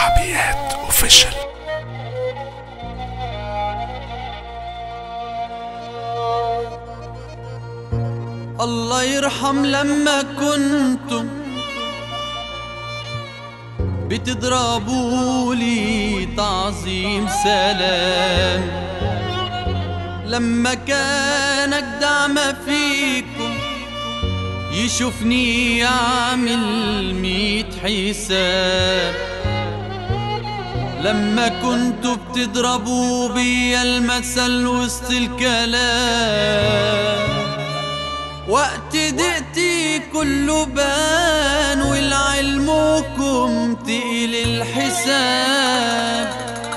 شعبيات اوفيشال الله يرحم لما كنتم بتضربوا لي تعظيم سلام لما كان اجدع ما فيكم يشوفني يعمل ميت حساب لما كنتوا بتضربوا بيا المثل وسط الكلام وقت دقتي كله بان والعلمكم تقيل الحساب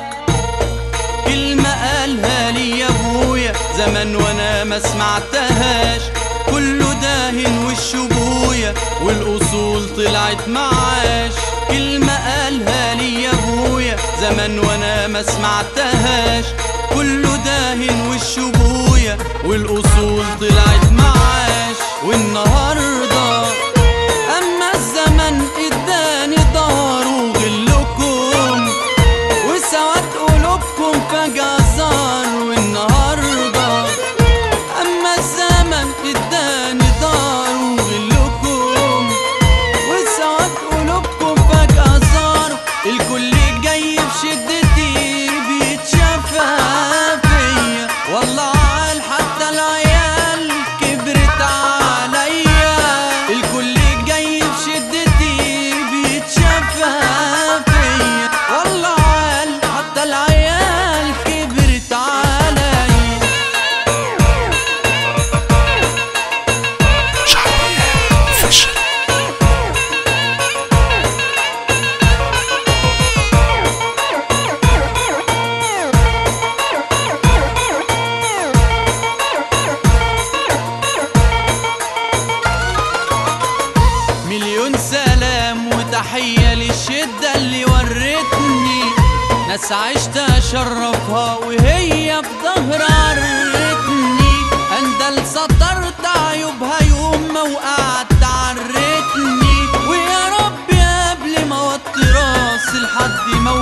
كلمة قالها لي يا ابويا زمان وانا ما سمعتهاش كله داهن وشه بويا والاصول طلعت معاش كلمة قالها لي يا ابويا زمان وانا ما سمعتهاش كله داهن وشه بويا والاصول طلعت معاش والنهارده اما الزمن اداني ظهر وغلكم وسواد قلوبكم فجأة صار والنهارده اما الزمن اداني ظهر وغلكم وسواد قلوبكم فجأة صار الكل جاي بشدتي بيتشافى فيا والله عال حتى العيال كبرت عليا الكل جاي بشدتي بيتشافى فيا والله عال حتى العيال كبرت عليا شعبيات اوفيشال مليون سلام وتحية للشدة اللي ورتني ناس عشت أشرفها وهي في ظهر عرتني أندل سطرت عيوبها يوم ما وقعت عرتني ويا رب قبل ما وطي راسي لحد ما